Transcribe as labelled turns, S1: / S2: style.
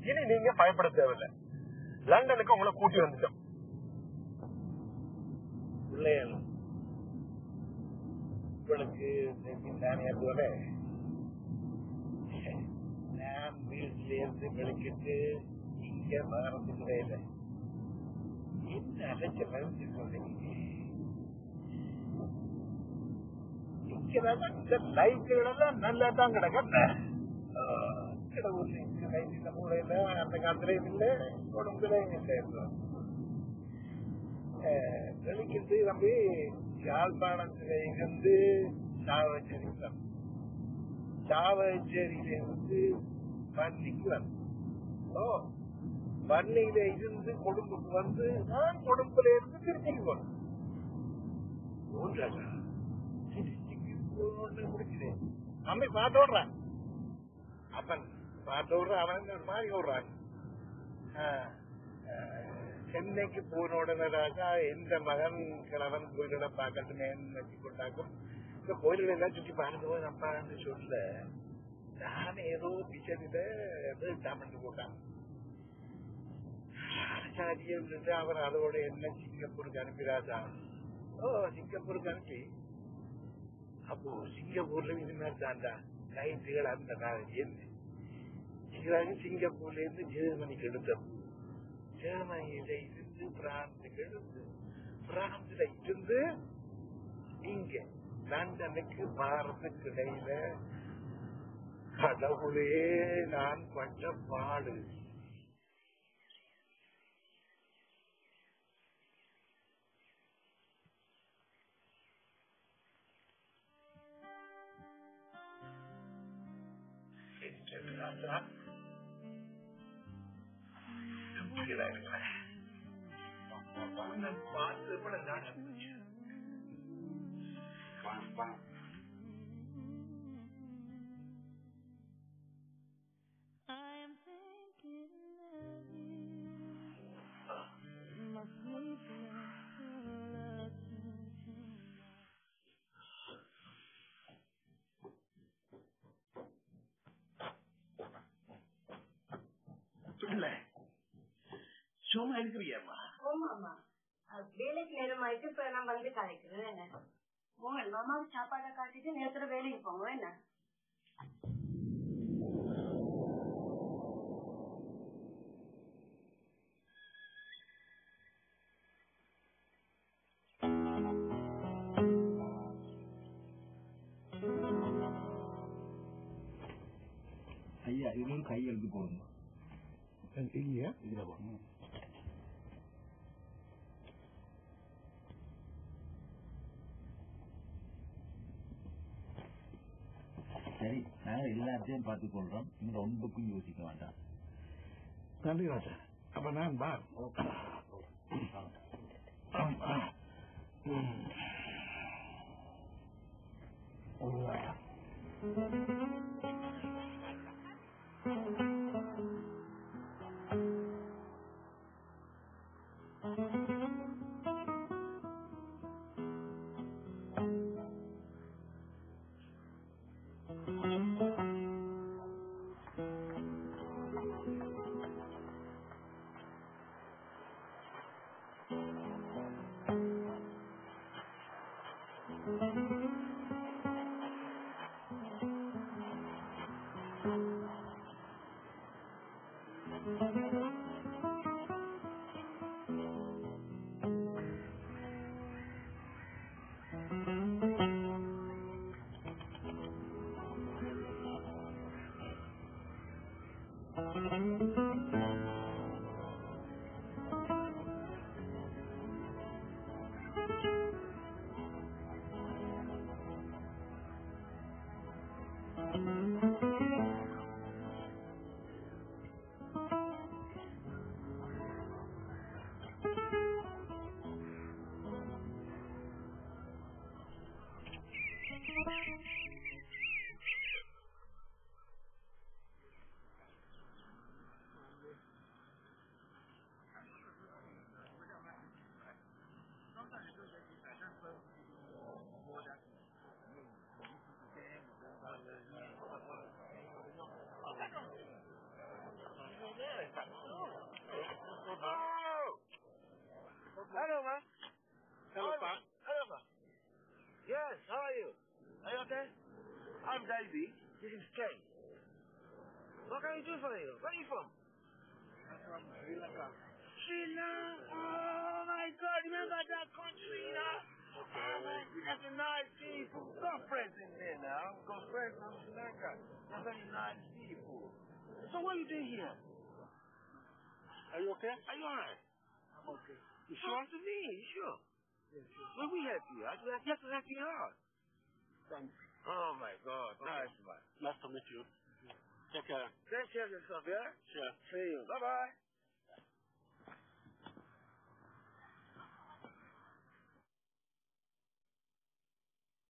S1: இனி நீங்க பயப்பட தேவையில்லை லண்டனுக்கு உங்களை கூட்டி வந்துட்டோம்
S2: பிள்ளைகள் உங்களுக்கு தெரிஞ்சுதானே போல நான் வீட்டில இருந்து வெளிக்கிட்டு இங்க மறந்து கிடையாது என்ன அலைச்சல் சொல்றீங்க இங்கதான் இந்த லைட்டுகள் எல்லாம் நல்லா தான் கிடக்க கடவுள் இந்த லைட் இந்த மூலையில அந்த காலத்திலையும் இல்லை உடம்புலையும் இல்லை வெளிக்கிட்டு தம்பி யாழ்ப்பாணத்துல இருந்து சாவச்சேரி தான் சாவச்சேரியில இருந்து வன்னிக்கு வந்து ஓ வன்னியில இருந்து கொழும்புக்கு வந்து நான் கொழும்புல இருந்து திருச்சிக்கு போனேன் ஊர்லடா. திருச்சிக்கு போகணும்னு முடிக்கிறேன் அம்மை பாட்டு விடுறான் அப்பன் பாட்டு விடுற அவன் ஒரு மாதிரி விடுறான் ஆஹ், ஆஹ், சென்னைக்கு போன உடனே ராஜா எந்த மகன் கிழவன் கோயில்களை பார்க்கட்டுமே வச்சு கொண்டாக்கும் இந்த கோயில்களை எல்லாம் சுற்றி பார்க்கவே நம்பான்னு சொல்ல நான் ஏதோ பிச்சரில தமிழ் போட்டான் ஆச்சாரியம் இருந்து அவர் அதோட என்ன சிங்கப்பூருக்கு அனுப்பிடாதா ஓ சிங்கப்பூருக்கு அனுப்பி அப்போ சிங்கப்பூர்ல இது மாதிரி தாண்டா லைட்டுகள் அந்த நாள் இருந்து சிங்கராக சிங்கப்பூர்ல இருந்து ஜெர்மனிக்கு எடுத்தோம் ஜெர்மனியில இருந்து பிரான்சுக்கு எடுத்து பிரான்ஸ்ல இருந்து இங்க லண்டனுக்கு பாரத்துக்கு இடையில கடவுளே நான் பட்ட பாடு பார்த்து கூட நடந்துச்சு
S3: I am thinking of you. My sleepless love tonight.
S2: பிள்ளை சும்மா இருக்கிறியம்மா
S4: ஆமாமா வேலைக்கு நேரம் ஆயிட்டு இப்ப நான் வந்து கலைக்கிறேன் என்ன மோகன் மாமாவுக்கு சாப்பாடை காட்டிட்டு நேரத்துல வேலைக்கு போங்க என்ன
S5: ஐயா இது கையெழுத்து போடுங்க
S1: இல்லையா
S5: இதுல போடுங்க சரி நாங்க எல்லாத்தையும் பார்த்துக் கொள்றோம் நீங்க ஒன்றுக்கும் யோசிக்க வேண்டாம்
S1: நன்றி ராஜா அப்ப நான் பா
S2: This is Kay. What can I do for you? Where are you from?
S1: I'm from Sri Lanka.
S2: Sri Lanka. Oh my God! Remember that country, you know? Oh my goodness, a nice people. Got friends in there now. Got friends from Sri Lanka. They're very nice people. So what are you doing here?
S1: Are you okay?
S2: Are you alright?
S1: I'm okay.
S2: You sure? to me, you sure?
S1: Yes, yes.
S2: Will we help you? I have just to help you out.
S1: Thanks.
S2: Oh my God, nice man.
S1: Nice to meet you. Take care.
S2: Take care of yourself, yeah?
S1: Sure.
S2: See you. Bye bye.